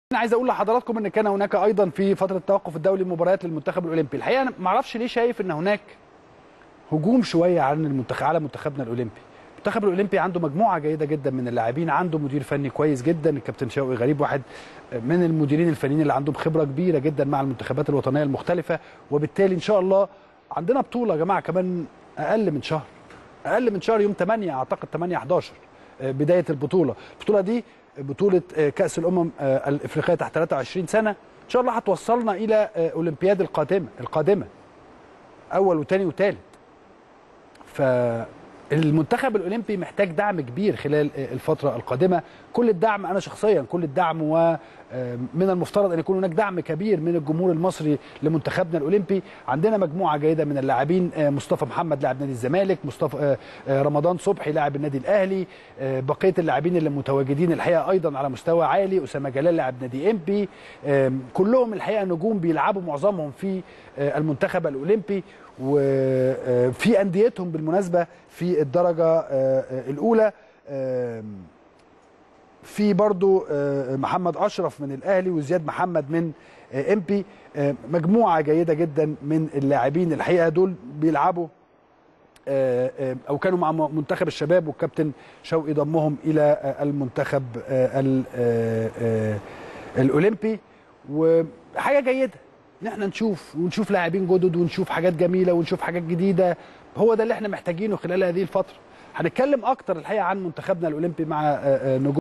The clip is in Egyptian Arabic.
انا عايز اقول لحضراتكم ان كان هناك ايضا في فتره التوقف الدولي مباريات للمنتخب الاولمبي الحقيقه انا ما اعرفش ليه شايف ان هناك هجوم شويه عن المنتخب على منتخبنا الاولمبي المنتخب الاولمبي عنده مجموعه جيده جدا من اللاعبين عنده مدير فني كويس جدا الكابتن شوقي غريب واحد من المديرين الفنيين اللي عندهم خبره كبيره جدا مع المنتخبات الوطنيه المختلفه وبالتالي ان شاء الله عندنا بطوله يا جماعه كمان اقل من شهر اقل من شهر يوم 8 اعتقد 8 11 بدايه البطوله البطوله دي بطوله كاس الامم الافريقيه تحت 23 سنه ان شاء الله هتوصلنا الى اولمبياد القادمه القادمه اول وثاني وثالث فالمنتخب الاولمبي محتاج دعم كبير خلال الفتره القادمه كل الدعم انا شخصيا كل الدعم ومن المفترض ان يكون هناك دعم كبير من الجمهور المصري لمنتخبنا الاولمبي عندنا مجموعه جيده من اللاعبين مصطفى محمد لاعب نادي الزمالك مصطفى رمضان صبحي لاعب النادي الاهلي بقيه اللاعبين اللي متواجدين الحقيقه ايضا على مستوى عالي اسامه جلال لاعب نادي امبي كلهم الحقيقه نجوم بيلعبوا معظمهم في المنتخب الاولمبي وفي انديتهم بالمناسبه في الدرجه الاولى في برضو محمد اشرف من الاهلي وزياد محمد من امبي مجموعه جيده جدا من اللاعبين الحقيقه دول بيلعبوا او كانوا مع منتخب الشباب والكابتن شوقي ضمهم الى المنتخب الاولمبي وحاجه جيده ان احنا نشوف ونشوف لاعبين جدد ونشوف حاجات جميله ونشوف حاجات جديده هو ده اللي احنا محتاجينه خلال هذه الفتره هنتكلم اكتر الحقيقه عن منتخبنا الاولمبي مع نجوم